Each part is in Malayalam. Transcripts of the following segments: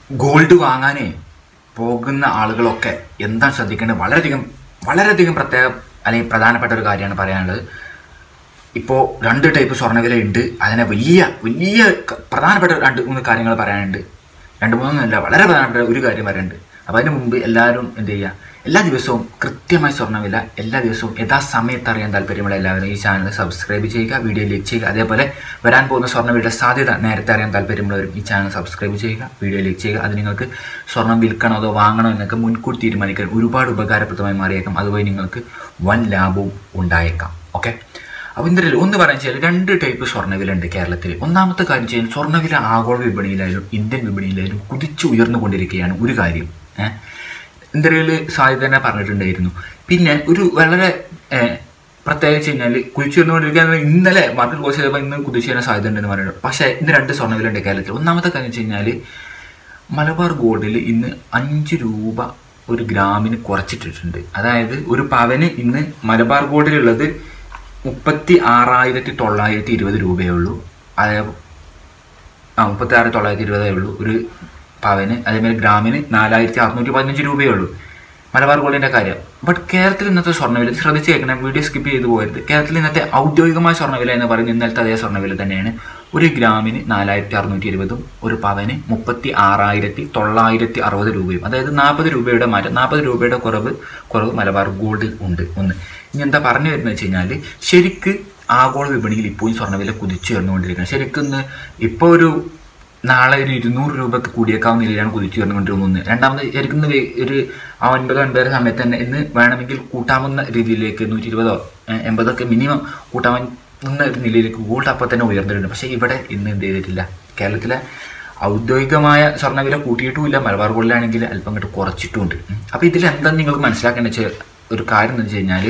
ഗോൾഡ് വാങ്ങാനേ പോകുന്ന ആളുകളൊക്കെ എന്താ ശ്രദ്ധിക്കേണ്ടത് വളരെയധികം വളരെയധികം പ്രത്യേക അല്ലെങ്കിൽ പ്രധാനപ്പെട്ട ഒരു കാര്യമാണ് പറയാനുള്ളത് ഇപ്പോൾ രണ്ട് ടൈപ്പ് സ്വർണ്ണവില ഉണ്ട് അതിനെ വലിയ വലിയ ക- പ്രധാനപ്പെട്ട രണ്ട് മൂന്ന് കാര്യങ്ങൾ പറയാനുണ്ട് രണ്ട് മൂന്നൊന്നുമല്ല വളരെ പ്രധാനപ്പെട്ട ഒരു കാര്യം പറയാനുണ്ട് അപ്പോൾ അതിന് മുമ്പ് എല്ലാവരും എന്ത് ചെയ്യുക എല്ലാ ദിവസവും കൃത്യമായി സ്വർണ്ണവില എല്ലാ ദിവസവും യഥാസമയത്ത് അറിയാൻ താല്പര്യമുള്ള എല്ലാവരും ഈ ചാനൽ സബ്സ്ക്രൈബ് ചെയ്യുക വീഡിയോ ലൈക്ക് ചെയ്യുക അതേപോലെ വരാൻ പോകുന്ന സ്വർണ്ണവിലയുടെ സാധ്യത നേരത്തെ അറിയാൻ താല്പര്യമുള്ളവരും ഈ ചാനൽ സബ്സ്ക്രൈബ് ചെയ്യുക വീഡിയോ ലൈക്ക് ചെയ്യുക അത് നിങ്ങൾക്ക് സ്വർണ്ണം വിൽക്കണോ അതോ വാങ്ങണോ എന്നൊക്കെ മുൻകൂട്ടി തീരുമാനിക്കാൻ ഒരുപാട് ഉപകാരപ്രദമായി മാറിയേക്കാം അതുവഴി നിങ്ങൾക്ക് വൻ ലാഭവും ഉണ്ടായേക്കാം ഓക്കെ അപ്പോൾ ഇന്ത്യയിൽ ഒന്ന് പറയാൻ വെച്ചാൽ രണ്ട് ടൈപ്പ് സ്വർണ്ണവില ഉണ്ട് കേരളത്തിൽ ഒന്നാമത്തെ കാര്യം ചെയ്യാൻ സ്വർണ്ണവില ആഗോള വിപണിയിലായാലും ഇന്ത്യൻ വിപണിയിലായാലും കുതിച്ചു ഉയർന്നുകൊണ്ടിരിക്കുകയാണ് ഒരു കാര്യം ഏഹ് ഇന്ത്യയിൽ സാധ്യത തന്നെ പറഞ്ഞിട്ടുണ്ടായിരുന്നു പിന്നെ ഒരു വളരെ ഏഹ്, പ്രത്യേകിച്ച് കഴിഞ്ഞാൽ കുതിച്ചു വന്നുകൊണ്ടിരിക്കുക ഇന്നലെ മാർക്കറ്റ് ക്ലോസ് ചെയ്തപ്പോൾ ഇന്ന് കുതിച്ചു വരാൻ സാധ്യത ഉണ്ടെന്ന് പറയുന്നത് പക്ഷേ ഇന്ന് രണ്ട് സ്വർണ്ണവില ഉണ്ട് കേരളത്തിൽ ഒന്നാമത്തെ കാര്യം വെച്ച് കഴിഞ്ഞാൽ മലബാർ ഗോൾഡിൽ ഇന്ന് അഞ്ച് രൂപ ഒരു ഗ്രാമിന് കുറച്ചിട്ടിട്ടുണ്ട് അതായത് ഒരു പവന് ഇന്ന് മലബാർ ഗോൾഡിലുള്ളത് മുപ്പത്തി ആറായിരത്തി തൊള്ളായിരത്തി ഇരുപത് രൂപയേ ഉള്ളൂ അതായത് ആ മുപ്പത്തി ആറ് തൊള്ളായിരത്തി ഇരുപതേ ഉള്ളൂ ഒരു പവന് അതേമാതിരി ഗ്രാമിന് നാലായിരത്തി അറുന്നൂറ്റി പതിനഞ്ച് രൂപയേ ഉള്ളൂ മലബാർ ഗോൾഡിൻ്റെ കാര്യം ബട്ട് കേരളത്തിൽ ഇന്നത്തെ സ്വർണ്ണവില ശ്രദ്ധിച്ച് കേൾക്കണം വീഡിയോ സ്കിപ്പ് ചെയ്ത് പോകരുത് കേരളത്തിൽ ഇന്നത്തെ ഔദ്യോഗികമായ സ്വർണ്ണവില എന്ന് പറയുന്നത് ഇന്നലത്തെ അതേ സ്വർണ്ണവില തന്നെയാണ് ഒരു ഗ്രാമിന് നാലായിരത്തി അറുന്നൂറ്റി ഇരുപതും ഒരു പവന് മുപ്പത്തി ആറായിരത്തി തൊള്ളായിരത്തി അറുപത് രൂപയും അതായത് നാൽപ്പത് രൂപയുടെ മാറ്റം നാൽപ്പത് രൂപയുടെ കുറവ് കുറവ് മലബാർ ഗോൾഡിൽ ഉണ്ട് ഒന്ന് ഇനി എന്താ പറഞ്ഞു വരുന്നത് വെച്ച് കഴിഞ്ഞാൽ ശരിക്ക് ആഗോള വിപണിയിൽ ഇപ്പോഴും സ്വർണ്ണവില കുതിച്ചു ഉയർന്നുകൊണ്ടിരിക്കുന്നത് ശരിക്കും ഇന്ന് ഇപ്പോൾ ഒരു നാളെ ഒരു ഇരുന്നൂറ് രൂപക്ക് കൂടിയേക്കാവുന്ന നിലയിലാണ് കുതിച്ചു ഉയർന്നുകൊണ്ടിരുന്നത് രണ്ടാമത് ശരിക്കും ഇന്ന് വേ- ഒരു ആ ഒൻപതോ ഒൻപതര സമയത്ത് തന്നെ ഇന്ന് വേണമെങ്കിൽ കൂട്ടാവുന്ന രീതിയിലേക്ക് നൂറ്റി ഇരുപതോ ഏഹ്, എൺപതൊക്കെ മിനിമം കൂട്ടാവുന്ന ഒരു നിലയിലേക്ക് ഗോൾഡ് അപ്പോൾ തന്നെ ഉയർന്നിട്ടുണ്ട് പക്ഷേ ഇവിടെ ഇന്ന് എന്ത് ചെയ്തിട്ടില്ല കേരളത്തിലെ ഔദ്യോഗികമായ സ്വർണ്ണവില കൂട്ടിയിട്ടുമില്ല മലബാർ ഗോൾഡിലാണെങ്കിൽ അല്പം അങ്ങോട്ട് കുറച്ചിട്ടുമുണ്ട് അപ്പോൾ ഇതിൽ എന്താ നിങ്ങൾക്ക് മനസ്സിലാക്കേണ്ട വെച്ചാൽ ഒരു കാര്യം എന്ന് വെച്ച് കഴിഞ്ഞാൽ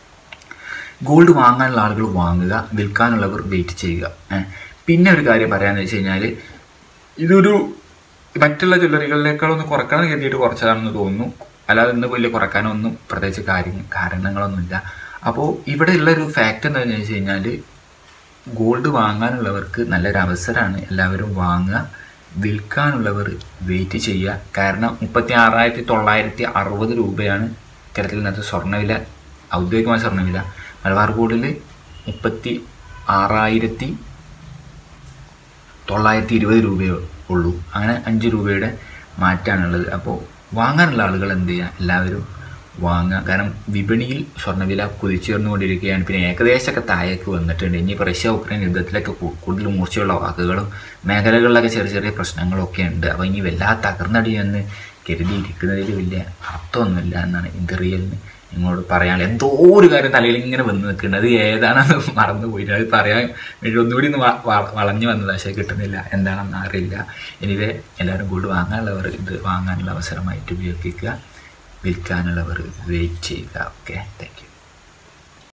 ഗോൾഡ് വാങ്ങാനുള്ള ആളുകൾ വാങ്ങുക വിൽക്കാനുള്ളവർ വെയിറ്റ് ചെയ്യുക ഏ. പിന്നെ ഒരു കാര്യം പറയാന്ന് വെച്ച് കഴിഞ്ഞാൽ ഇതൊരു മറ്റുള്ള ജ്വല്ലറികളിനേക്കാളൊന്ന് കുറക്കണം എന്ന് കരുതിയിട്ട് കുറച്ചതാണെന്ന് തോന്നുന്നു അല്ലാതെ ഇന്ന് വലിയ കുറക്കാനൊന്നും പ്രത്യേകിച്ച് കാര്യം കാരണങ്ങളൊന്നുമില്ല അപ്പോൾ ഇവിടെ ഉള്ള ഒരു ഫാക്റ്റ് എന്താണെന്ന് വെച്ച് കഴിഞ്ഞാൽ ഗോൾഡ് വാങ്ങാനുള്ളവർക്ക് നല്ലൊരു അവസരമാണ് എല്ലാവരും വാങ്ങുക വിൽക്കാനുള്ളവർ വെയിറ്റ് ചെയ്യുക കാരണം മുപ്പത്തി ആറായിരത്തി തൊള്ളായിരത്തി അറുപത് രൂപയാണ് കേരളത്തിൽ ഇന്നത്തെ സ്വർണ്ണവില ഔദ്യോഗികമായ സ്വർണ്ണവില മലബാർ ഗോൾഡിൽ മുപ്പത്തി ആറായിരത്തി തൊള്ളായിരത്തി ഇരുപത് രൂപയേ ഉള്ളൂ അങ്ങനെ അഞ്ച് രൂപയുടെ മാറ്റമാണുള്ളത് അപ്പോൾ വാങ്ങാനുള്ള ആളുകൾ എന്ത് ചെയ്യുക എല്ലാവരും വാങ്ങുക കാരണം വിപണിയിൽ സ്വർണ്ണവില കുതിച്ചുയർന്നുകൊണ്ടിരിക്കുകയാണ് പിന്നെ ഏകദേശമൊക്കെ താഴേക്ക് വന്നിട്ടുണ്ട് ഇനിയിപ്പോൾ റഷ്യ ഉക്രൈൻ യുദ്ധത്തിലൊക്കെ കൂ- കൂടുതൽ മൂർച്ചയുള്ള വാക്കുകളും മേഖലകളിലൊക്കെ ചെറിയ ചെറിയ പ്രശ്നങ്ങളൊക്കെ ഉണ്ട് അപ്പോൾ ഇനി വല്ലാതെ തകർന്നടിയെന്ന് കരുതിയിരിക്കുന്നതിൽ വലിയ അർത്ഥമൊന്നുമില്ല എന്നാണ് ഇന്ത്യറിയലിന് നിങ്ങളോട് പറയാനുള്ളത് എന്തോ ഒരു കാര്യം തലയിൽ ഇങ്ങനെ വന്ന് നിൽക്കുന്നുണ്ട് അത് ഏതാണെന്ന് മറന്നു പോയിട്ട് അത് പറയാൻ വേണ്ടി ഒന്നുകൂടി ഒന്ന് വ- വ- വളഞ്ഞു വന്നത് പക്ഷേ കിട്ടുന്നില്ല എന്താണെന്ന് അറിയില്ല എനിവേ എല്ലാവരും ഗോൾഡ് വാങ്ങാനുള്ളവർ ഇത് വാങ്ങാനുള്ള അവസരമായിട്ട് ഉപയോഗിക്കുക വിൽക്കാനുള്ളവർ വെയിറ്റ് ചെയ്യുക ഓക്കെ താങ്ക് യു